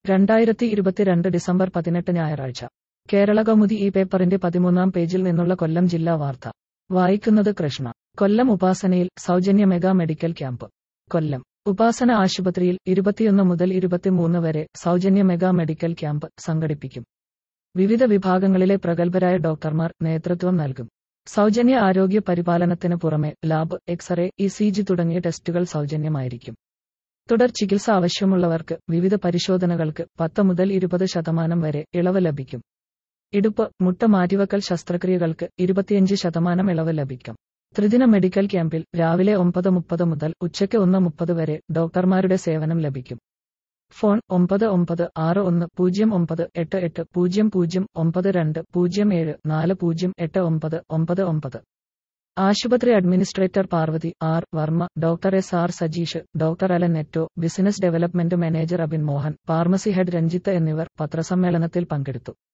രണ്ടായിരത്തി ഇരുപത്തിരണ്ട് ഡിസംബർ പതിനെട്ട് ഞായറാഴ്ച കേരള കൗമുദി ഈ പേപ്പറിന്റെ പതിമൂന്നാം പേജിൽ നിന്നുള്ള കൊല്ലം ജില്ലാ വാർത്ത വായിക്കുന്നത് കൃഷ്ണ കൊല്ലം ഉപാസനയിൽ സൗജന്യ mega medical camp Kollam Upasana ആശുപത്രിയിൽ ഇരുപത്തിയൊന്ന് മുതൽ ഇരുപത്തിമൂന്ന് വരെ സൗജന്യ മെഗാ മെഡിക്കൽ ക്യാമ്പ് സംഘടിപ്പിക്കും വിവിധ വിഭാഗങ്ങളിലെ പ്രഗത്ഭരായ ഡോക്ടർമാർ നേതൃത്വം നൽകും സൗജന്യ ആരോഗ്യ പരിപാലനത്തിന് പുറമെ lab x-ray E C G തുടങ്ങിയ ടെസ്റ്റുകൾ സൗജന്യമായിരിക്കും തുടർ ചികിത്സ ആവശ്യമുള്ളവർക്ക് വിവിധ പരിശോധനകൾക്ക് പത്ത് മുതൽ ഇരുപത് ശതമാനം വരെ ഇളവ് ലഭിക്കും ഇടുപ്പ് മുട്ട മാറ്റിവെക്കൽ ശസ്ത്രക്രിയകൾക്ക് ഇരുപത്തിയഞ്ച് ശതമാനം ഇളവ് ലഭിക്കും ത്രിദിന മെഡിക്കൽ ക്യാമ്പിൽ രാവിലെ ഒമ്പത് മുപ്പത് മുതൽ ഉച്ചയ്ക്ക് ഒന്ന് മുപ്പത് വരെ ഡോക്ടർമാരുടെ സേവനം ലഭിക്കും ഫോൺ ഒമ്പത് ഒമ്പത് ആറ് ഒന്ന് പൂജ്യം ഒമ്പത് എട്ട് എട്ട് പൂജ്യം പൂജ്യം ഒമ്പത് രണ്ട് പൂജ്യം ഏഴ് നാല് പൂജ്യം എട്ട് ഒമ്പത് ഒമ്പത് ഒമ്പത് ആശുപത്രി administrator Parvathy R Varma doctor S R Sajeesh doctor Allen Netto business development manager Abin Mohan pharmacy head Ranjith എന്നിവർ പത്രസമ്മേളനത്തിൽ പങ്കെടുത്തു